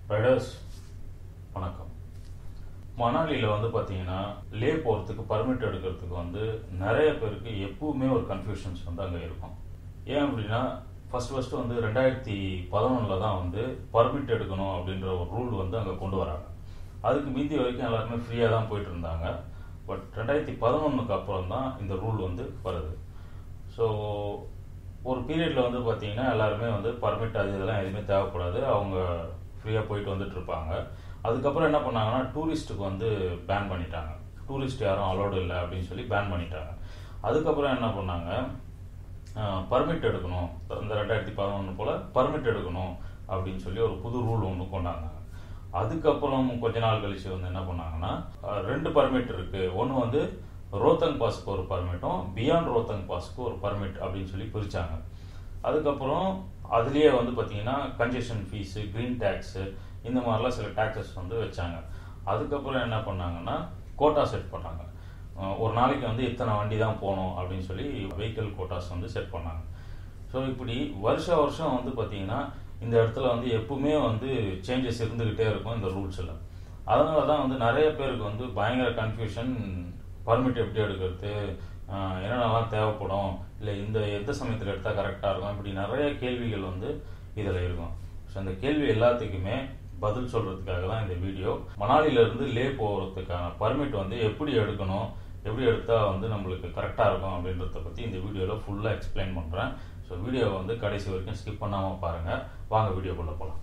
Riders வணக்கம் மணாலியில் வந்து பார்த்தீங்கன்னா லே போகிறதுக்கு பர்மிட் எடுக்கிறதுக்கு வந்து நிறைய பேருக்கு எப்பவுமே ஒரு கன்ஃபியூஷன்ஸ் வந்து அங்கே இருக்கும் ஏன் அப்படின்னா ஃபர்ஸ்ட் ஃபர்ஸ்ட் வந்து ரெண்டாயிரத்தி பதினொன்றில் தான் வந்து பர்மிட் எடுக்கணும் அப்படின்ற ஒரு ரூல் வந்து அங்கே கொண்டு வராங்க அதுக்கு மீதி வரைக்கும் எல்லாருமே ஃப்ரீயாக தான் போயிட்டு இருந்தாங்க பட் ரெண்டாயிரத்தி பதினொன்றுக்கு அப்புறம் தான் இந்த ரூல் வந்து வருது ஸோ ஒரு பீரியடில் வந்து பார்த்தீங்கன்னா எல்லாருமே வந்து பர்மிட் அது இதெல்லாம் எதுவுமே தேவைப்படாது அவங்க ஃப்ரீயாக போயிட்டு வந்துட்டு இருப்பாங்க அதுக்கப்புறம் என்ன பண்ணாங்கன்னா டூரிஸ்ட்டுக்கு வந்து பேன் பண்ணிட்டாங்க டூரிஸ்ட் யாரும் அலோடு இல்லை அப்படின்னு சொல்லி பேன் பண்ணிட்டாங்க அதுக்கப்புறம் என்ன பண்ணாங்க பர்மிட் எடுக்கணும் இந்த ரெண்டாயிரத்தி பதினொன்று போல் பர்மிட் எடுக்கணும் அப்படின்னு சொல்லி ஒரு புது ரூல் ஒன்று கொண்டாந்தாங்க அதுக்கப்புறம் கொஞ்ச நாள் கழிச்சு வந்து என்ன பண்ணாங்கன்னா அஹ், ரெண்டு பர்மிட் இருக்கு ஒன்று வந்து ரோத்தங் பாஸ்க்கு ஒரு பர்மிட்டும் பியாண்ட் ரோத்தங் பாஸ்க்கு ஒரு பர்மிட் அப்படின்னு சொல்லி பிரிச்சாங்க அதுக்கப்புறம் அதுலேயே வந்து பார்த்தீங்கன்னா கன்ஜெஷன் ஃபீஸு க்ரீன் டேக்ஸு இந்த மாதிரிலாம் சில டேக்ஸஸ் வந்து வச்சாங்க அதுக்கப்புறம் என்ன பண்ணாங்கன்னா கோட்டா செட் பண்ணாங்க அஹ், ஒரு நாளைக்கு வந்து இத்தனை வண்டி தான் போகணும் அப்படின்னு சொல்லி வெஹிக்கிள் கோட்டாஸ் வந்து செட் பண்ணாங்க ஸோ இப்படி வருஷ வருஷம் வந்து பார்த்தீங்கன்னா இந்த இடத்துல வந்து எப்பவுமே வந்து சேஞ்சஸ் இருந்துக்கிட்டே இருக்கும் இந்த ரூல்ஸில் அதனால தான் வந்து நிறைய பேருக்கு வந்து பயங்கர கன்ஃபியூஷன் பர்மிட் எப்படி எடுக்கிறது ஆஹ் என்னென்னலாம் தேவைப்படும் இல்லை இந்த எந்த சமயத்தில் எடுத்தால் கரெக்டாக இருக்கும் இப்படி நிறைய கேள்விகள் வந்து இதில் இருக்கும் ஸோ அந்த கேள்வி எல்லாத்துக்குமே பதில் சொல்கிறதுக்காக தான் இந்த வீடியோ மணாலியிலேருந்து லே போகிறதுக்கான பர்மிட் வந்து எப்படி எடுக்கணும் எப்படி எடுத்தால் வந்து நம்மளுக்கு கரெக்டாக இருக்கும் அப்படின்றத பற்றி இந்த வீடியோவில் ஃபுல்லாக எக்ஸ்பிளைன் பண்ணுறேன் ஸோ வீடியோவை வந்து கடைசி வரைக்கும் ஸ்கிப் பண்ணாமல் பாருங்கள் வாங்க வீடியோக்குள்ளே போகலாம்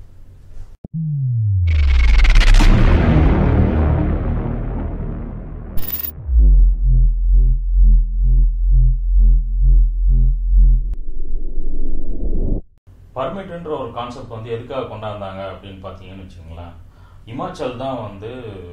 பர்மிட்ன்ற ஒரு கான்செப்ட் வந்து எதுக்காக கொண்டாந்தாங்க அப்படின்னு பார்த்தீங்கன்னு வச்சுங்களேன் இமாச்சல் தான் வந்து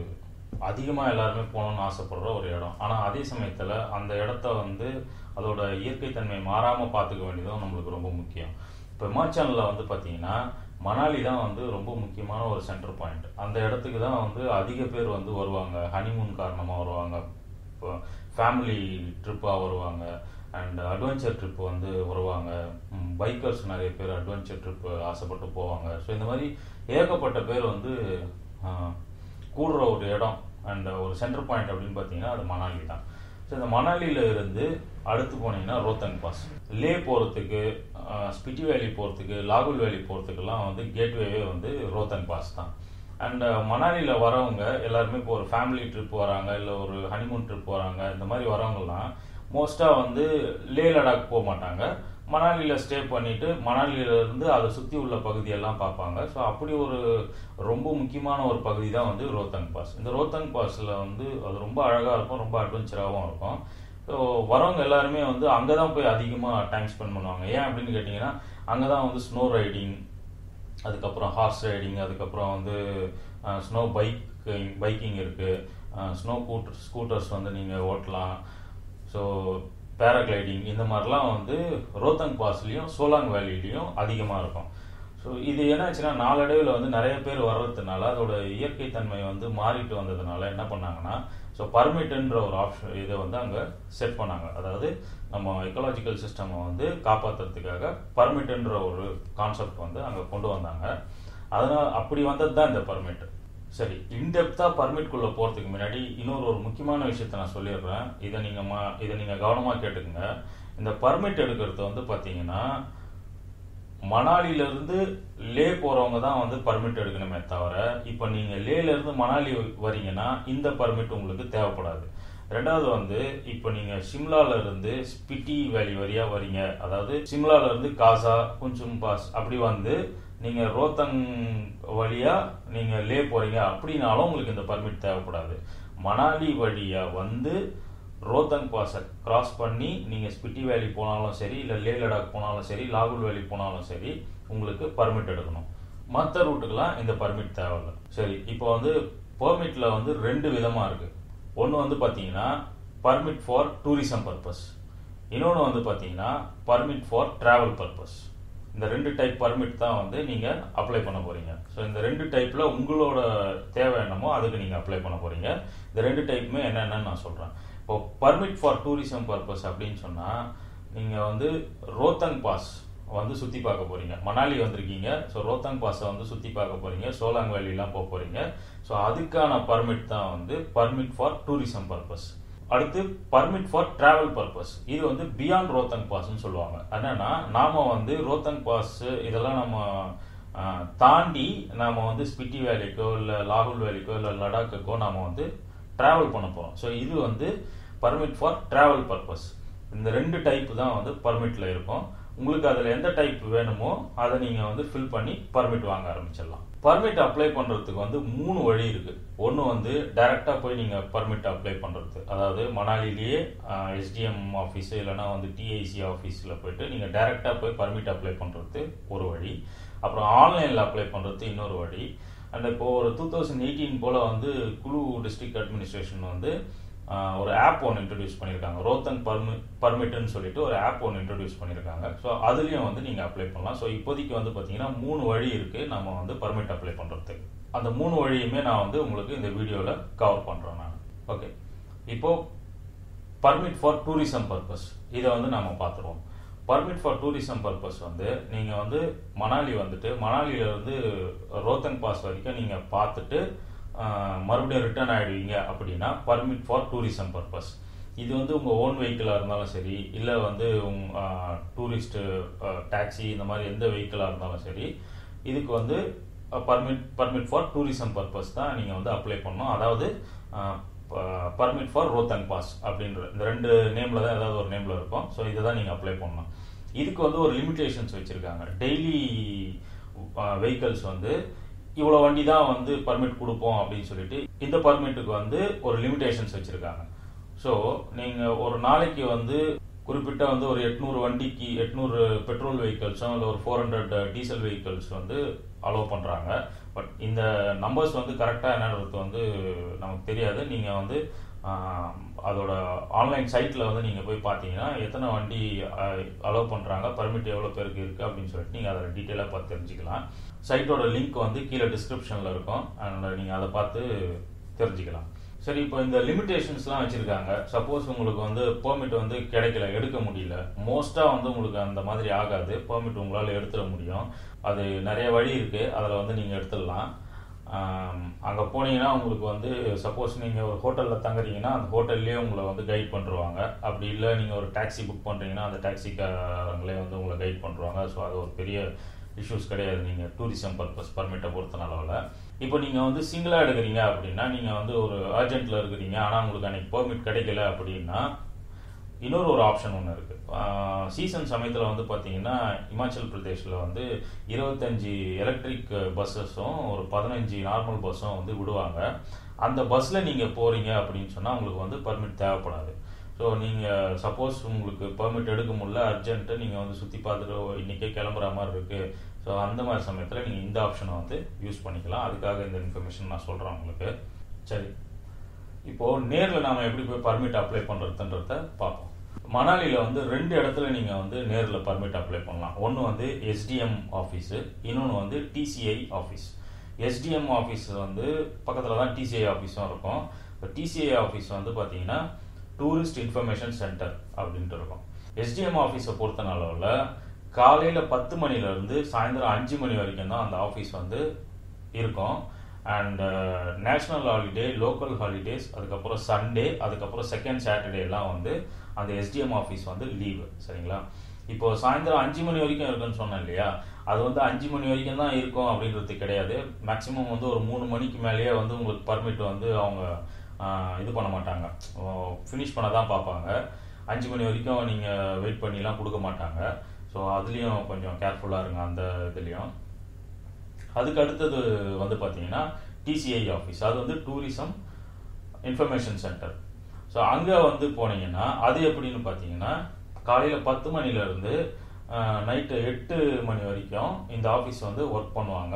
அதிகமாக எல்லாருமே போகணும்னு ஆசைப்படுற ஒரு இடம் ஆனால் அதே சமயத்தில் அந்த இடத்த வந்து அதோட இயற்கை தன்மை மாறாமல் பார்த்துக்க வேண்டியதும் நம்மளுக்கு ரொம்ப முக்கியம் இப்போ இமாச்சலில் வந்து பார்த்தீங்கன்னா மணாலி தான் வந்து ரொம்ப முக்கியமான ஒரு சென்டர் பாயிண்ட் அந்த இடத்துக்கு தான் வந்து அதிக பேர் வந்து வருவாங்க ஹனிமூன் காரணமாக வருவாங்க இப்போ ஃபேமிலி ட்ரிப்பாக வருவாங்க அண்ட் அட்வென்ச்சர் ட்ரிப் வந்து வருவாங்க பைக்கர்ஸ் நிறைய பேர் அட்வென்ச்சர் ட்ரிப் ஆசைப்பட்டு போவாங்க ஸோ இந்த மாதிரி ஏகப்பட்ட பேர் வந்து ஆஹ், கூடுற ஒரு இடம் அண்ட் ஒரு சென்டர் பாயிண்ட் அப்படின்னு பார்த்தீங்கன்னா அது மணாலி தான் ஸோ இந்த மணாலியில் இருந்து அடுத்து போனீங்கன்னா ரோத்தங் பாஸ் லே போகிறதுக்கு ஸ்பிட்டி வேலி போகிறதுக்கு லாகுல் வேலி போகிறதுக்கெல்லாம் வந்து கேட்வேவே வந்து ரோத்தங் பாஸ் தான் அண்ட் மணாலியில் வரவங்க எல்லாருமே இப்போ ஒரு ஃபேமிலி ட்ரிப் வராங்க இல்லை ஒரு ஹனிமூன் ட்ரிப் வராங்க இந்த மாதிரி வரவங்கலாம் மோஸ்ட்டாக வந்து லே லடாக் போக மாட்டாங்க மணாலியில் ஸ்டே பண்ணிட்டு மணாலியில இருந்து அதை சுற்றி உள்ள பகுதியெல்லாம் பார்ப்பாங்க ஸோ அப்படி ஒரு ரொம்ப முக்கியமான ஒரு பகுதி தான் வந்து ரோத்தங் பாஸ் இந்த ரோத்தங் பாஸில் வந்து அது ரொம்ப அழகாக இருக்கும் ரொம்ப அட்வென்ச்சராகவும் இருக்கும் ஸோ வரவங்க எல்லாருமே வந்து அங்கே தான் போய் அதிகமாக டைம் ஸ்பெண்ட் பண்ணுவாங்க ஏன் அப்படின்னு கேட்டிங்கன்னா அங்கே தான் வந்து ஸ்னோ ரைடிங் அதுக்கப்புறம் ஹார்ஸ் ரைடிங் அதுக்கப்புறம் வந்து ஸ்னோ பைக்கிங் பைக்கிங் இருக்குது ஸ்னோ கூட்டர் ஸ்கூட்டர்ஸ் வந்து நீங்கள் ஓட்டலாம் ஸோ பேராகிளைடிங் இந்த மாதிரிலாம் வந்து ரோத்தங் பாஸ்லேயும் சோலாங் வேலிலையும் அதிகமாக இருக்கும் ஸோ இது என்னாச்சுன்னா நாளடைவில் வந்து நிறைய பேர் வர்றதுனால அதோட இயற்கை தன்மை வந்து மாறிட்டு வந்ததுனால என்ன பண்ணாங்கன்னா ஸோ பர்மிட்ன்ற ஒரு ஆப்ஷன் இதை வந்து அங்கே செட் பண்ணாங்க அதாவது நம்ம எக்கலாஜிக்கல் சிஸ்டமை வந்து காப்பாற்றுறதுக்காக பர்மிட்ன்ற ஒரு கான்செப்ட் வந்து அங்கே கொண்டு வந்தாங்க அதனால் அப்படி வந்தது தான் இந்த பர்மிட் சரி இன்டெப்த்தாக பர்மிட்குள்ளே போகிறதுக்கு முன்னாடி இன்னொரு ஒரு முக்கியமான விஷயத்த நான் சொல்லிடுறேன் இதை நீங்கள் மா இதை நீங்கள் கவனமாக கேட்டுக்கங்க இந்த பர்மிட் எடுக்கிறது வந்து பார்த்தீங்கன்னா மணாலியிலேருந்து லே போகிறவங்க தான் வந்து பர்மிட் எடுக்கணுமே தவிர இப்போ நீங்கள் லேலேருந்து மணாலி வரீங்கன்னா இந்த பர்மிட் உங்களுக்கு தேவைப்படாது ரெண்டாவது வந்து இப்போ நீங்கள் ஷிம்லால இருந்து ஸ்பிட்டி வேலி வழியா வரீங்க அதாவது சிம்லால இருந்து காசா குஞ்சும் பாஸ் அப்படி வந்து நீங்கள் ரோத்தங் வழியா நீங்கள் லே போறீங்க அப்படின்னாலும் உங்களுக்கு இந்த பர்மிட் தேவைப்படாது மணாலி வழியா வந்து ரோத்தங் பாஸை கிராஸ் பண்ணி நீங்கள் ஸ்பிட்டி வேலி போனாலும் சரி இல்லை லே லடாக் போனாலும் சரி லாகுல் வேலி போனாலும் சரி உங்களுக்கு பர்மிட் எடுக்கணும் மற்ற ரூட்டுக்கெல்லாம் இந்த பர்மிட் தேவையில்லை சரி இப்போ வந்து பெர்மிட்டில் வந்து ரெண்டு விதமாக இருக்குது ஒன்று வந்து பார்த்தீங்கன்னா பர்மிட் ஃபார் டூரிசம் பர்பஸ் இன்னொன்று வந்து பார்த்தீங்கன்னா பர்மிட் ஃபார் ட்ராவல் பர்பஸ் இந்த ரெண்டு டைப் பர்மிட் தான் வந்து நீங்கள் அப்ளை பண்ண போகிறீங்க ஸோ இந்த ரெண்டு டைப்பில் உங்களோட தேவை என்னமோ அதுக்கு நீங்கள் அப்ளை பண்ண போகிறீங்க இந்த ரெண்டு டைப்புமே என்னென்னு நான் சொல்கிறேன் இப்போ பர்மிட் ஃபார் டூரிசம் பர்பஸ் அப்படின்னு சொன்னால் நீங்கள் வந்து ரோத்தங் பாஸ் வந்து சுற்றி பார்க்க போகிறீங்க மணாலி வந்திருக்கீங்க ஸோ ரோத்தாங் பாஸை வந்து சுற்றி பார்க்க போகிறீங்க சோலாங் வேலிலாம் போக போகிறீங்க ஸோ அதுக்கான பர்மிட் தான் வந்து பர்மிட் ஃபார் டூரிசம் பர்பஸ் அடுத்து பர்மிட் ஃபார் டிராவல் பர்பஸ் இது வந்து பியாண்ட் ரோத்தங் பாஸ்ன்னு சொல்லுவாங்க என்னன்னா நாம வந்து ரோத்தங் பாஸ் இதெல்லாம் நம்ம ஆஹ், தாண்டி நாம வந்து ஸ்பிட்டி வேலிக்கோ இல்லை லாகுல் வேலிக்கோ இல்லை லடாக்குக்கோ நாம வந்து டிராவல் பண்ண போகிறோம் ஸோ இது வந்து பர்மிட் ஃபார் டிராவல் பர்பஸ் இந்த ரெண்டு டைப் தான் வந்து பர்மிட்ல இருக்கும் உங்களுக்கு அதில் எந்த டைப் வேணுமோ அதை நீங்கள் வந்து ஃபில் பண்ணி பர்மிட் வாங்க ஆரம்பிச்சிடலாம் பர்மிட் அப்ளை பண்ணுறதுக்கு வந்து மூணு வழி இருக்கு ஒன்று வந்து டைரெக்டாக போய் நீங்கள் பர்மிட் அப்ளை பண்ணுறது அதாவது மணாலிலேயே எஸ்டிஎம் ஆஃபீஸு இல்லைனா வந்து டிஐசி ஆஃபீஸில் போயிட்டு நீங்கள் டைரெக்டாக போய் பர்மிட் அப்ளை பண்ணுறது ஒரு வழி அப்புறம் ஆன்லைனில் அப்ளை பண்ணுறது இன்னொரு வழி அண்ட் இப்போ ஒரு டூ தௌசண்ட் எயிட்டீன் போல் வந்து குழு டிஸ்ட்ரிக்ட் அட்மினிஸ்ட்ரேஷன் வந்து ஆஹ், ஒரு ஆப் ஒன்று இன்ட்ரடியூஸ் பண்ணியிருக்காங்க ரோத்தன் பர்மி பர்மிட்னு சொல்லிட்டு ஒரு ஆப் ஒன்று இன்ட்ரடியூஸ் பண்ணியிருக்காங்க ஸோ அதுலேயும் வந்து நீங்கள் அப்ளை பண்ணலாம் ஸோ இப்போதைக்கு வந்து பார்த்தீங்கன்னா மூணு வழி இருக்குது நம்ம வந்து பர்மிட் அப்ளை பண்ணுறதுக்கு அந்த மூணு வழியுமே நான் வந்து உங்களுக்கு இந்த வீடியோவில் கவர் பண்ணுறேன் நான் ஓகே இப்போது பர்மிட் ஃபார் டூரிசம் பர்பஸ் இதை வந்து நாம பார்த்துருவோம் பர்மிட் ஃபார் டூரிசம் பர்பஸ் வந்து நீங்கள் வந்து மணாலி வந்துட்டு மணாலியில இருந்து ரோத்தங் பாஸ் வரைக்கும் நீங்கள் பார்த்துட்டு ஆஹ், மறுபடியும் ரிட்டர்ன் ஆயிடுவீங்க அப்படின்னா பர்மிட் ஃபார் டூரிசம் பர்பஸ் இது வந்து உங்கள் ஓன் வெஹிக்கிளாக இருந்தாலும் சரி இல்லை வந்து உங்க டூரிஸ்ட் டாக்ஸி இந்த மாதிரி எந்த வெஹிக்கிளாக இருந்தாலும் சரி இதுக்கு வந்து permit permit for tourism purpose தான் நீங்கள் வந்து அப்ளை பண்ணணும் அதாவது பர்மிட் ஃபார் ரோத்தங் பாஸ் அப்படின்ற இந்த ரெண்டு நேமில் தான் ஏதாவது ஒரு நேமில் இருக்கும் ஸோ இதை தான் நீங்கள் அப்ளை பண்ணணும் இதுக்கு வந்து ஒரு லிமிடேஷன்ஸ் வச்சுருக்காங்க டெய்லி வெஹிக்கல்ஸ் வந்து இவ்வளோ வண்டி தான் வந்து பர்மிட் கொடுப்போம் அப்படின்னு சொல்லிட்டு இந்த பர்மிட்டுக்கு வந்து ஒரு லிமிடேஷன்ஸ் வச்சுருக்காங்க ஸோ நீங்கள் ஒரு நாளைக்கு வந்து குறிப்பிட்ட வந்து ஒரு எட்நூறு வண்டிக்கு எட்நூறு பெட்ரோல் வெஹிக்கல்ஸும் இல்லை ஒரு ஃபோர் ஹண்ட்ரட் டீசல் வெஹிக்கல்ஸ் வந்து அலோவ் பண்ணுறாங்க பட் இந்த நம்பர்ஸ் வந்து கரெக்டாக என்னன்றது வந்து நமக்கு தெரியாது நீங்கள் வந்து ஆஹ், அதோட ஆன்லைன் சைட்டில் வந்து நீங்கள் போய் பார்த்தீங்கன்னா எத்தனை வண்டி அலோவ் பண்ணுறாங்க பர்மிட் எவ்வளோ பேருக்கு இருக்குது அப்படின்னு சொல்லிட்டு நீங்கள் அதை டீட்டெயிலாக பார்த்து தெரிஞ்சுக்கலாம் சைட்டோட லிங்க் வந்து கீழே டிஸ்கிரிப்ஷனில் இருக்கும் அண்ட் நீங்கள் அதை பார்த்து தெரிஞ்சுக்கலாம் சரி இப்போ இந்த லிமிடேஷன்ஸ்லாம் வச்சுருக்காங்க சப்போஸ் உங்களுக்கு வந்து பெர்மிட் வந்து கிடைக்கல எடுக்க முடியல மோஸ்ட்டாக வந்து உங்களுக்கு அந்த மாதிரி ஆகாது பெர்மிட் உங்களால் எடுத்துட முடியும் அது நிறைய வழி இருக்குது அதில் வந்து நீங்கள் எடுத்துடலாம் அங்கே போனீங்கன்னா உங்களுக்கு வந்து சப்போஸ் நீங்கள் ஒரு ஹோட்டலில் தங்குறீங்கன்னா அந்த ஹோட்டல்லேயே உங்களை வந்து கைட் பண்ணுருவாங்க அப்படி இல்லை நீங்கள் ஒரு டாக்ஸி புக் பண்ணுறீங்கன்னா அந்த டாக்ஸிக்காரங்களே வந்து உங்களை கைட் பண்ணுறாங்க ஸோ அது ஒரு பெரிய இஷ்யூஸ் கிடையாது நீங்கள் டூரிசம் பர்பஸ் பர்மிட்டை பொறுத்த அளவில் இப்போ நீங்கள் வந்து சிங்கிளாக எடுக்கிறீங்க அப்படின்னா நீங்கள் வந்து ஒரு அர்ஜென்ட்டில் இருக்கிறீங்க ஆனால் உங்களுக்கு அன்னைக்கு பெர்மிட் கிடைக்கல அப்படின்னா இன்னொரு ஒரு ஆப்ஷன் ஒன்று இருக்குது சீசன் சமயத்தில் வந்து பார்த்தீங்கன்னா இமாச்சல் பிரதேஷில் வந்து இருபத்தஞ்சி எலக்ட்ரிக் பஸ்ஸஸும் ஒரு பதினஞ்சு நார்மல் பஸ்ஸும் வந்து விடுவாங்க அந்த பஸ்ஸில் நீங்கள் போகிறீங்க அப்படின்னு சொன்னால் உங்களுக்கு வந்து பர்மிட் தேவைப்படாது ஸோ நீங்கள் சப்போஸ் உங்களுக்கு பெர்மிட் எடுக்க முடியல அர்ஜென்ட்டு நீங்கள் வந்து சுற்றி பார்த்துட்டு இன்றைக்கே கிளம்புற மாதிரி இருக்குது ஸோ அந்த மாதிரி சமயத்தில் நீங்கள் இந்த ஆப்ஷனை வந்து யூஸ் பண்ணிக்கலாம் அதுக்காக இந்த இன்ஃபர்மேஷன் நான் சொல்கிறேன் உங்களுக்கு சரி இப்போது நேரில் நாம எப்படி போய் பர்மிட் அப்ளை பண்ணுறதுன்றத பார்ப்போம் மணாலியில் வந்து ரெண்டு இடத்துல நீங்கள் வந்து நேரில் பர்மிட் அப்ளை பண்ணலாம் ஒன்று வந்து எஸ்டிஎம் ஆஃபீஸு இன்னொன்று வந்து டிசிஐ ஆஃபீஸ் எஸ்டிஎம் ஆஃபீஸ் வந்து பக்கத்தில் தான் டிசிஐ ஆஃபீஸும் இருக்கும் இப்போ டிசிஐ ஆஃபீஸ் வந்து பார்த்தீங்கன்னா டூரிஸ்ட் இன்ஃபர்மேஷன் சென்டர் அப்படின்ட்டு இருக்கும் எஸ்டிஎம் ஆஃபீஸை பொறுத்த அளவில் காலையில் பத்து மணிலேருந்து சாயந்தரம் அஞ்சு மணி வரைக்கும் தான் அந்த ஆஃபீஸ் வந்து இருக்கும் and national holiday local holidays அதுக்கப்புறம் சண்டே அதுக்கப்புறம் செகண்ட் சாட்டர்டேலாம் வந்து அந்த எஸ்டிஎம் ஆஃபீஸ் வந்து லீவு சரிங்களா இப்போ சாயந்தரம் அஞ்சு மணி வரைக்கும் இருக்குன்னு சொன்னேன் இல்லையா அது வந்து அஞ்சு மணி வரைக்கும் தான் இருக்கும் அப்படின்றது கிடையாது மேக்ஸிமம் வந்து ஒரு மூணு மணிக்கு மேலேயே வந்து உங்களுக்கு பர்மிட் வந்து அவங்க ஆஹ், இது பண்ண மாட்டாங்க ஃபினிஷ் பண்ண தான் பார்ப்பாங்க அஞ்சு மணி வரைக்கும் நீங்கள் வெயிட் பண்ணிலாம் கொடுக்க மாட்டாங்க ஸோ அதுலேயும் கொஞ்சம் கேர்ஃபுல்லாக இருங்க அந்த இதுலேயும் அதுக்கு அடுத்தது வந்து பார்த்தீங்கன்னா டிசிஐ ஆஃபீஸ் அது வந்து டூரிசம் இன்ஃபர்மேஷன் சென்டர் ஸோ அங்கே வந்து போனீங்கன்னா அது எப்படின்னு பார்த்தீங்கன்னா காலையில் பத்து மணிலேருந்து நைட்டு எட்டு மணி வரைக்கும் இந்த ஆஃபீஸ் வந்து ஒர்க் பண்ணுவாங்க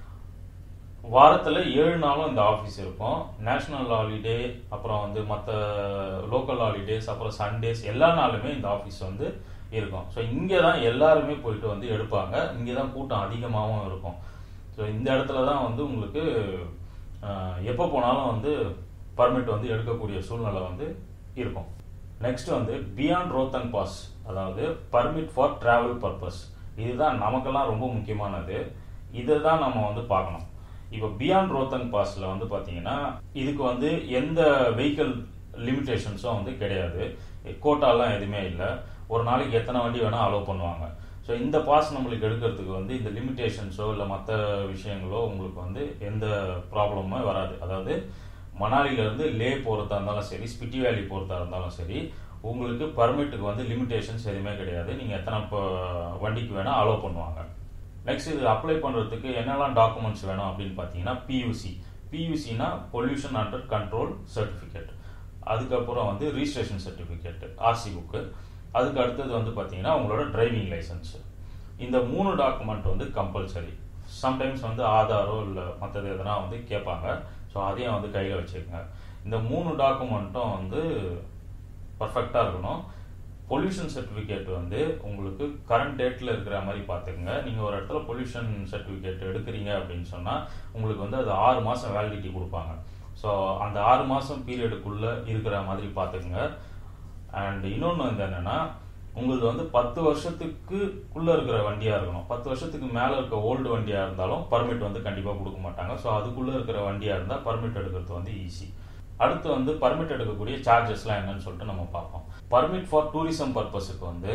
வாரத்தில் ஏழு நாளும் இந்த ஆஃபீஸ் இருக்கும் நேஷ்னல் ஹாலிடே அப்புறம் வந்து மற்ற லோக்கல் ஹாலிடேஸ் அப்புறம் சண்டேஸ் எல்லா நாளுமே இந்த ஆஃபீஸ் வந்து இருக்கும் ஸோ இங்கே தான் எல்லாருமே போயிட்டு வந்து எடுப்பாங்க இங்கே தான் கூட்டம் அதிகமாகவும் இருக்கும் ஸோ இந்த இடத்துல தான் வந்து உங்களுக்கு ஆஹ், எப்போ போனாலும் வந்து பர்மிட் வந்து எடுக்கக்கூடிய சூழ்நிலை வந்து இருக்கும் நெக்ஸ்ட் வந்து பியாண்ட் ரோத்தங் பாஸ் அதாவது பர்மிட் ஃபார் டிராவல் பர்பஸ் இதுதான் நமக்கெல்லாம் ரொம்ப முக்கியமானது இதை தான் நம்ம வந்து பார்க்கணும் இப்போ பியாண்ட் ரோத்தங் பாஸில் வந்து பார்த்தீங்கன்னா இதுக்கு வந்து எந்த வெஹிக்கிள் லிமிடேஷன்ஸும் வந்து கிடையாது கோட்டாலாம் எதுவுமே இல்லை ஒரு நாளைக்கு எத்தனை வண்டி வேணால் அலோவ் பண்ணுவாங்க ஸோ இந்த பாஸ் நம்மளுக்கு எடுக்கிறதுக்கு வந்து இந்த லிமிடேஷன்ஸோ இல்லை மற்ற விஷயங்களோ உங்களுக்கு வந்து எந்த ப்ராப்ளமுமே வராது அதாவது மணாலியிலேருந்து லே போகிறதா இருந்தாலும் சரி ஸ்பிட்டி வேலி போகிறதா இருந்தாலும் சரி உங்களுக்கு பர்மிட்டுக்கு வந்து லிமிடேஷன்ஸ் எதுவுமே கிடையாது நீங்கள் எத்தனை இப்போ வண்டிக்கு வேணால் அலோவ் பண்ணுவாங்க நெக்ஸ்ட் இது அப்ளை பண்ணுறதுக்கு என்னெல்லாம் டாக்குமெண்ட்ஸ் வேணும் அப்படின்னு பார்த்தீங்கன்னா பியூசி பியூசினா பொல்யூஷன் அண்டர் கண்ட்ரோல் சர்டிஃபிகேட் அதுக்கப்புறம் வந்து ரிஜிஸ்ட்ரேஷன் சர்டிஃபிகேட் ஆர்சி புக்கு அதுக்கு அடுத்தது வந்து பார்த்தீங்கன்னா உங்களோட டிரைவிங் லைசன்ஸ் இந்த மூணு டாக்குமெண்ட் வந்து கம்பல்சரி சம்டைம்ஸ் வந்து ஆதாரோ இல்லை மற்றது எதனா வந்து கேட்பாங்க ஸோ அதையும் வந்து கையில் வச்சுக்கோங்க இந்த மூணு டாக்குமெண்ட்டும் வந்து பர்ஃபெக்டாக இருக்கணும் பொல்யூஷன் சர்டிஃபிகேட் வந்து உங்களுக்கு கரண்ட் டேட்டில் இருக்கிற மாதிரி பார்த்துக்குங்க நீங்கள் ஒரு இடத்துல பொல்யூஷன் சர்டிஃபிகேட் எடுக்கிறீங்க அப்படின்னு சொன்னால் உங்களுக்கு வந்து அது ஆறு மாதம் வேலிடிட்டி கொடுப்பாங்க ஸோ அந்த ஆறு மாதம் பீரியடுக்குள்ளே இருக்கிற மாதிரி பார்த்துக்குங்க அண்ட் இன்னொன்று வந்து என்னென்னா உங்களுக்கு வந்து பத்து வருஷத்துக்குள்ளே இருக்கிற வண்டியாக இருக்கணும் பத்து வருஷத்துக்கு மேலே இருக்க ஓல்டு வண்டியாக இருந்தாலும் பர்மிட் வந்து கண்டிப்பாக கொடுக்க மாட்டாங்க ஸோ அதுக்குள்ளே இருக்கிற வண்டியாக இருந்தால் பர்மிட் எடுக்கிறது வந்து ஈஸி அடுத்து வந்து பர்மிட் எடுக்கக்கூடிய சார்ஜஸ்லாம் என்னன்னு சொல்லிட்டு நம்ம பார்ப்போம் பர்மிட் ஃபார் டூரிசம் பர்பஸுக்கு வந்து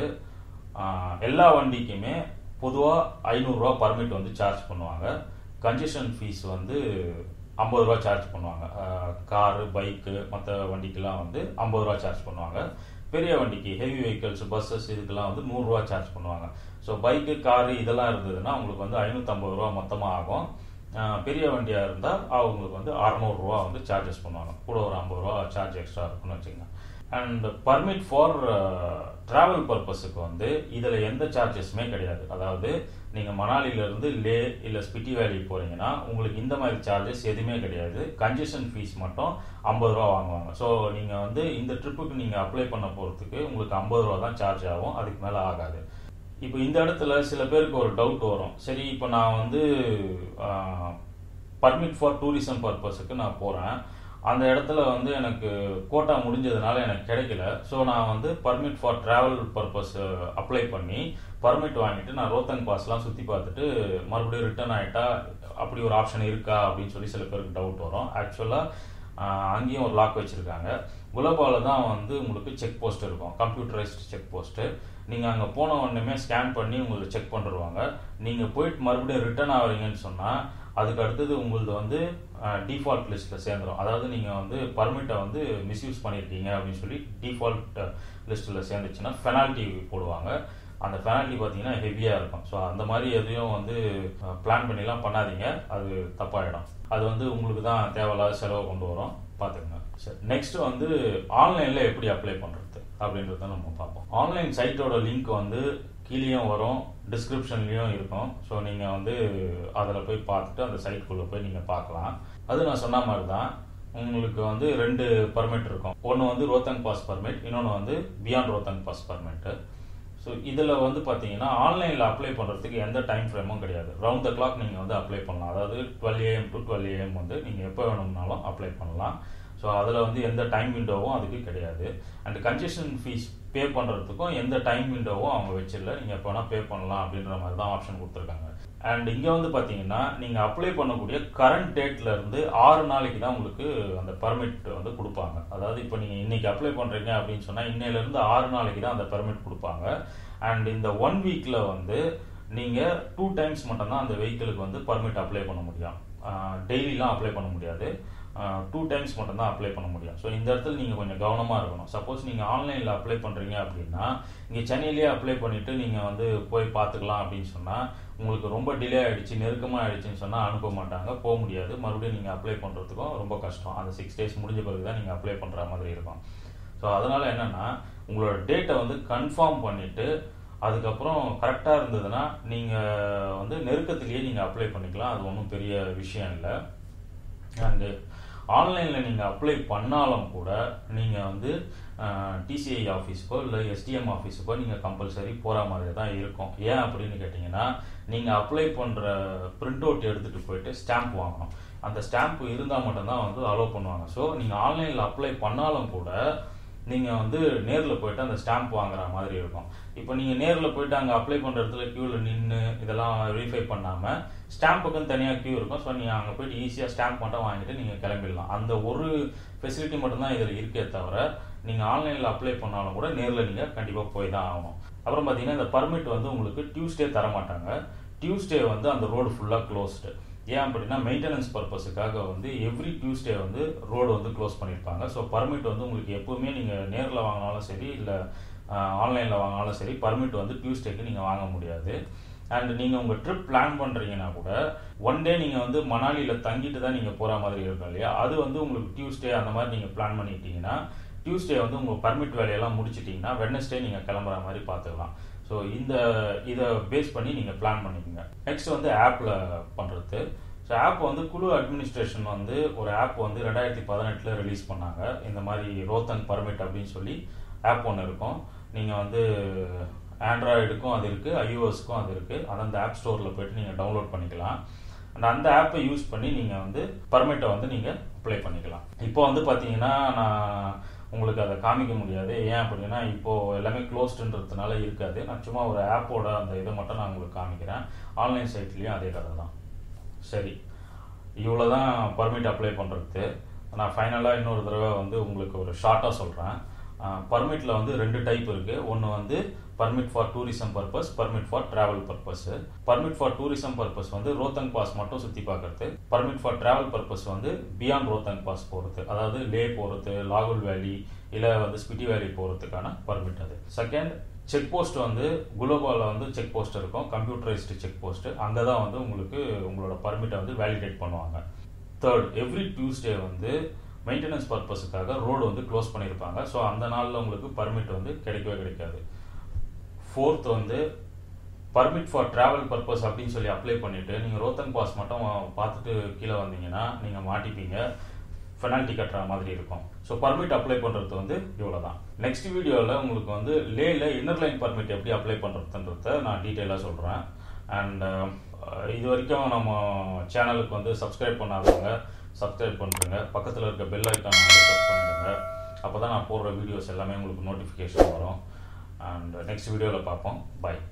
எல்லா வண்டிக்குமே பொதுவாக ஐநூறுரூவா பர்மிட் வந்து சார்ஜ் பண்ணுவாங்க கன்ஜெஷன் ஃபீஸ் வந்து ஐம்பது ரூபா சார்ஜ் பண்ணுவாங்க காரு பைக்கு மற்ற வண்டிக்கெல்லாம் வந்து ஐம்பது ரூபா சார்ஜ் பண்ணுவாங்க பெரிய வண்டிக்கு ஹெவி வெஹிக்கிள்ஸ் பஸ்ஸஸ் இதுக்கெல்லாம் வந்து நூறுரூவா சார்ஜ் பண்ணுவாங்க ஸோ பைக்கு காரு இதெல்லாம் இருந்ததுன்னா உங்களுக்கு வந்து ஐநூற்றம்பது ரூபா மொத்தமாக ஆகும் பெரிய வண்டியாக இருந்தால் அவங்களுக்கு வந்து அறநூறுரூவா வந்து சார்ஜஸ் பண்ணுவாங்க கூட ஒரு ஐம்பது ரூபா சார்ஜ் எக்ஸ்ட்ரா இருக்குன்னு வச்சுக்கோங்க அண்ட் பர்மிட் ஃபார் ட்ராவல் பர்பஸுக்கு வந்து இதில் எந்த சார்ஜஸுமே கிடையாது அதாவது நீங்கள் மணாலியிலேருந்து லே இல்லை ஸ்பிட்டி வேலி போகிறீங்கன்னா உங்களுக்கு இந்த மாதிரி சார்ஜஸ் எதுவுமே கிடையாது கன்ஜெஷன் ஃபீஸ் மட்டும் ஐம்பது ரூபா வாங்குவாங்க ஸோ நீங்கள் வந்து இந்த ட்ரிப்புக்கு நீங்கள் அப்ளை பண்ண போகிறதுக்கு உங்களுக்கு ஐம்பது ரூபா தான் சார்ஜ் ஆகும் அதுக்கு மேலே ஆகாது இப்போ இந்த இடத்துல சில பேருக்கு ஒரு டவுட் வரும் சரி இப்போ நான் வந்து பர்மிட் ஃபார் டூரிசம் பர்பஸுக்கு நான் போகிறேன் அந்த இடத்துல வந்து எனக்கு கோட்டா முடிஞ்சதுனால எனக்கு கிடைக்கல ஸோ நான் வந்து permit for travel purpose apply பண்ணி பர்மிட் வாங்கிட்டு நான் ரோத்தங் பாஸ்லாம் சுற்றி பார்த்துட்டு மறுபடியும் ரிட்டர்ன் ஆகிட்டா அப்படி ஒரு ஆப்ஷன் இருக்கா அப்படின்னு சொல்லி சில பேருக்கு டவுட் வரும் ஆக்சுவலாக அங்கேயும் ஒரு லாக் வச்சுருக்காங்க குலபாவில் தான் வந்து உங்களுக்கு செக் போஸ்ட் இருக்கும் கம்ப்யூட்டரைஸ்டு செக் போஸ்ட்டு நீங்கள் அங்கே போன உடனே ஸ்கேன் பண்ணி உங்களுக்கு செக் பண்ணிடுவாங்க நீங்கள் போயிட்டு மறுபடியும் ரிட்டர்ன் ஆகிறீங்கன்னு சொன்னால் அதுக்கு அடுத்தது உங்களது வந்து டிஃபால்ட் லிஸ்ட்டில் சேர்ந்துடும் அதாவது நீங்கள் வந்து பர்மிட்டை வந்து மிஸ்யூஸ் பண்ணியிருக்கீங்க அப்படின்னு சொல்லி டிஃபால்ட் லிஸ்ட்டில் சேர்ந்துச்சுன்னா பெனால்ட்டி போடுவாங்க அந்த பெனால்ட்டி பார்த்தீங்கன்னா ஹெவியாக இருக்கும் ஸோ அந்த மாதிரி எதையும் வந்து பிளான் பண்ணிலாம் பண்ணாதீங்க அது தப்பாயிடும் அது வந்து உங்களுக்கு தான் தேவையில்லாத செலவை கொண்டு வரும் பார்த்துக்கங்க சரி நெக்ஸ்ட் வந்து ஆன்லைனில் எப்படி அப்ளை பண்ணுறது அப்படின்றத நம்ம பார்ப்போம் ஆன்லைன் சைட்டோட லிங்க் வந்து கீழேயும் வரும் டிஸ்கிரிப்ஷன்லேயும் இருக்கும் ஸோ நீங்கள் வந்து அதில் போய் பார்த்துட்டு அந்த சைட்குள்ளே போய் நீங்கள் பார்க்கலாம் அது நான் சொன்ன மாதிரி தான் உங்களுக்கு வந்து ரெண்டு பர்மிட் இருக்கும் ஒன்று வந்து ரோத்தங் பாஸ் பர்மிட் இன்னொன்று வந்து beyond Rohtang pass permit so இதில் வந்து பார்த்தீங்கன்னா ஆன்லைனில் அப்ளை பண்ணுறதுக்கு எந்த டைம் ஃப்ரேமும் கிடையாது ரவுண்ட் த கிளாக் நீங்கள் வந்து அப்ளை பண்ணலாம் அதாவது twelve AM to twelve AM வந்து நீங்கள் எப்போ வேணும்னாலும் அப்ளை பண்ணலாம் ஸோ அதில் வந்து எந்த டைம் விண்டோவும் அதுக்கு கிடையாது அண்ட் கன்செஷன் ஃபீஸ் பே பண்ணுறதுக்கும் எந்த டைம் விண்டோவும் அவங்க வச்சிடல நீங்கள் எப்போ வேணால் பே பண்ணலாம் அப்படின்ற மாதிரி தான் ஆப்ஷன் கொடுத்துருக்காங்க அண்ட் இங்கே வந்து பார்த்தீங்கன்னா நீங்கள் அப்ளை பண்ணக்கூடிய கரண்ட் டேட்லேருந்து ஆறு நாளைக்கு தான் உங்களுக்கு அந்த பர்மிட் வந்து கொடுப்பாங்க அதாவது இப்போ நீங்கள் இன்றைக்கி அப்ளை பண்ணுறீங்க அப்படின்னு சொன்னால் இன்னையிலேருந்து ஆறு நாளைக்கு தான் அந்த பர்மிட் கொடுப்பாங்க அண்ட் இந்த ஒன் வீக்கில் வந்து நீங்கள் டூ டைம்ஸ் மட்டும்தான் அந்த வெஹிக்கிளுக்கு வந்து பர்மிட் அப்ளை பண்ண முடியும் டெய்லிலாம் அப்ளை பண்ண முடியாது டூ டைம்ஸ் மட்டும்தான் அப்ளை பண்ண முடியும் ஸோ இந்த இடத்துல நீங்கள் கொஞ்சம் கவனமாக இருக்கணும் சப்போஸ் நீங்கள் ஆன்லைனில் அப்ளை பண்ணுறீங்க அப்படின்னா இங்கே சென்னையிலேயே அப்ளை பண்ணிவிட்டு நீங்கள் வந்து போய் பார்த்துக்கலாம் அப்படின்னு சொன்னால் உங்களுக்கு ரொம்ப டிலே ஆகிடுச்சு நெருக்கமாக ஆகிடுச்சின்னு சொன்னால் அனுப்ப மாட்டாங்க போக முடியாது மறுபடியும் நீங்கள் அப்ளை பண்ணுறதுக்கும் ரொம்ப கஷ்டம் அந்த சிக்ஸ் டேஸ் முடிஞ்ச பிறகு தான் நீங்கள் அப்ளை பண்ணுற மாதிரி இருக்கும் ஸோ அதனால் என்னென்னா உங்களோட டேட்டை வந்து கன்ஃபார்ம் பண்ணிவிட்டு அதுக்கப்புறம் கரெக்டாக இருந்ததுன்னா நீங்கள் வந்து நெருக்கத்திலேயே நீங்கள் அப்ளை பண்ணிக்கலாம் அது ஒன்றும் பெரிய விஷயம் இல்லை அண்டு ஆன்லைனில் நீங்கள் அப்ளை பண்ணாலும் கூட நீங்கள் வந்து டிசிஐ ஆஃபீஸுக்கோ இல்லை எஸ்டிஎம் ஆஃபீஸுக்கோ நீங்கள் கம்பல்சரி போகிற மாதிரி தான் இருக்கும் ஏன் அப்படின்னு கேட்டிங்கன்னா நீங்கள் அப்ளை பண்ணுற பிரிண்ட் அவுட் எடுத்துகிட்டு போயிட்டு ஸ்டாம்ப் வாங்கணும் அந்த ஸ்டாம்ப் இருந்தால் மட்டும்தான் வந்து அலோவ் பண்ணுவாங்க ஸோ நீங்கள் ஆன்லைனில் அப்ளை பண்ணாலும் கூட நீங்கள் வந்து நேரில் போயிட்டு அந்த ஸ்டாம்ப் வாங்குற மாதிரி இருக்கும் இப்போ நீங்கள் நேரில் போயிட்டு அங்கே அப்ளை பண்ணுற இடத்துல க்யூவில் நின்று இதெல்லாம் வெரிஃபை பண்ணாமல் ஸ்டாம்புக்குன்னு தனியாக க்யூ இருக்கும் ஸோ நீங்கள் அங்கே போயிட்டு ஈஸியாக ஸ்டாம்ப் மட்டும் வாங்கிட்டு நீங்கள் கிளம்பிடலாம் அந்த ஒரு ஃபெசிலிட்டி மட்டும்தான் இதில் இருக்கே தவிர நீங்கள் ஆன்லைனில் அப்ளை பண்ணாலும் கூட நேரில் நீங்கள் கண்டிப்பாக போய் தான் ஆகணும் அப்புறம் பார்த்தீங்கன்னா இந்த பர்மிட் வந்து உங்களுக்கு டியூஸ்டே தர மாட்டாங்க டியூஸ்டே வந்து அந்த ரோடு ஃபுல்லாக க்ளோஸ்டு ஏன் அப்படின்னா மெயின்டெனன்ஸ் பர்பஸுக்காக வந்து எவ்ரி டியூஸ்டே வந்து ரோடு வந்து க்ளோஸ் பண்ணியிருப்பாங்க ஸோ பர்மிட் வந்து உங்களுக்கு எப்போவுமே நீங்கள் நேரில் வாங்கினாலும் சரி இல்லை ஆன்லைனில் வாங்கினாலும் சரி பர்மிட் வந்து டியூஸ்டேக்கு நீங்கள் வாங்க முடியாது அண்ட் நீங்கள் உங்கள் ட்ரிப் பிளான் பண்ணுறீங்கன்னா கூட ஒன் டே நீங்கள் வந்து மணாலியில் தங்கிட்டு தான் நீங்கள் போகிற மாதிரி இருக்கும் இல்லையா அது வந்து உங்களுக்கு டியூஸ்டே அந்த மாதிரி நீங்கள் பிளான் பண்ணிட்டீங்கன்னா டியூஸ்டே வந்து உங்கள் பர்மிட் வேலையெல்லாம் முடிச்சிட்டிங்கன்னா வெட்னஸ்டே நீங்கள் கிளம்புற மாதிரி பார்த்துக்கலாம் ஸோ இந்த இதை பேஸ் பண்ணி நீங்கள் பிளான் பண்ணிக்கோங்க நெக்ஸ்ட் வந்து ஆப்பில் பண்ணுறது ஸோ ஆப் வந்து குழு அட்மினிஸ்ட்ரேஷன் வந்து ஒரு ஆப் வந்து ரெண்டாயிரத்தி பதினெட்டில் ரிலீஸ் பண்ணாங்க இந்த மாதிரி ரோத்தன் பர்மிட் அப்படின்னு சொல்லி ஆப் ஒன்று இருக்கும் நீங்கள் வந்து ஆண்ட்ராய்டுக்கும் அது இருக்குது ஐஓஎஸ்க்கும் அது இருக்குது அது அந்த ஆப் ஸ்டோரில் போயிட்டு நீங்கள் டவுன்லோட் பண்ணிக்கலாம் அண்ட் அந்த ஆப்பை யூஸ் பண்ணி நீங்கள் வந்து பர்மிட்டை வந்து நீங்கள் அப்ளை பண்ணிக்கலாம் இப்போ வந்து பார்த்தீங்கன்னா நான் உங்களுக்கு அதை காமிக்க முடியாது ஏன் அப்படின்னா இப்போது எல்லாமே க்ளோஸ்டுன்றதுனால இருக்காது நான் சும்மா ஒரு ஆப்போட அந்த இதை மட்டும் நான் உங்களுக்கு காமிக்கிறேன் ஆன்லைன் சைட்லேயும் அதே கதை தான் சரி இவ்வளோ தான் பர்மிட் அப்ளை பண்ணுறது நான் ஃபைனலாக இன்னொரு தடவை வந்து உங்களுக்கு ஒரு ஷார்ட்டாக சொல்கிறேன் பர்மிட்டில் வந்து ரெண்டு டைப் இருக்குது ஒன்று வந்து permit for tourism purpose permit for travel purpose permit for tourism purpose வந்து ரோத்தங் பாஸ் மட்டும் சுற்றி பார்க்கறது பர்மிட் ஃபார் டிராவல் பர்பஸ் வந்து பியாண்ட் ரோத்தங் பாஸ் போகிறது அதாவது லே போகிறது லாகுல் வேலி இல்லை வந்து ஸ்பிட்டி வேலி போகிறதுக்கான பர்மிட் அது செகண்ட் செக் போஸ்ட் வந்து குளோபாவில் வந்து செக் போஸ்ட் இருக்கும் கம்ப்யூட்டரைஸ்டு செக் போஸ்ட் அங்கே தான் வந்து உங்களுக்கு உங்களோட பர்மிட்டை வந்து வேலிடேட் பண்ணுவாங்க தேர்ட் எவ்ரி டியூஸ்டே வந்து மெயின்டெனன்ஸ் பர்பஸுக்காக ரோடு வந்து க்ளோஸ் பண்ணியிருப்பாங்க ஸோ அந்த நாளில் உங்களுக்கு பர்மிட் வந்து கிடைக்கவே கிடைக்காது ஃபோர்த் வந்து பர்மிட் ஃபார் ட்ராவல் பர்பஸ் அப்படின்னு சொல்லி அப்ளை பண்ணிவிட்டு நீங்கள் ரோத்தங் பாஸ் மட்டும் பார்த்துட்டு கீழே வந்தீங்கன்னா நீங்கள் மாட்டிப்பீங்க பெனால்ட்டி கட்டுற மாதிரி இருக்கும் ஸோ பர்மிட் அப்ளை பண்ணுறது வந்து இவ்வளோ தான் நெக்ஸ்ட் வீடியோவில் உங்களுக்கு வந்து லேல இன்னர் லைன் பர்மிட் எப்படி அப்ளை பண்ணுறதுன்றத நான் டீட்டெயிலாக சொல்கிறேன் அண்ட் இது வரைக்கும் நம்ம சேனலுக்கு வந்து சப்ஸ்கிரைப் பண்ணாதவங்க சப்ஸ்கிரைப் பண்ணுறேங்க பக்கத்தில் இருக்க பெல் ஐக்கான் வந்து ப்ரெஸ் பண்ணிடுங்க அப்போ தான் நான் போடுற வீடியோஸ் எல்லாமே உங்களுக்கு நோட்டிஃபிகேஷன் வரும் அண்ட் நெக்ஸ்ட் வீடியோவில் பார்ப்போம் பை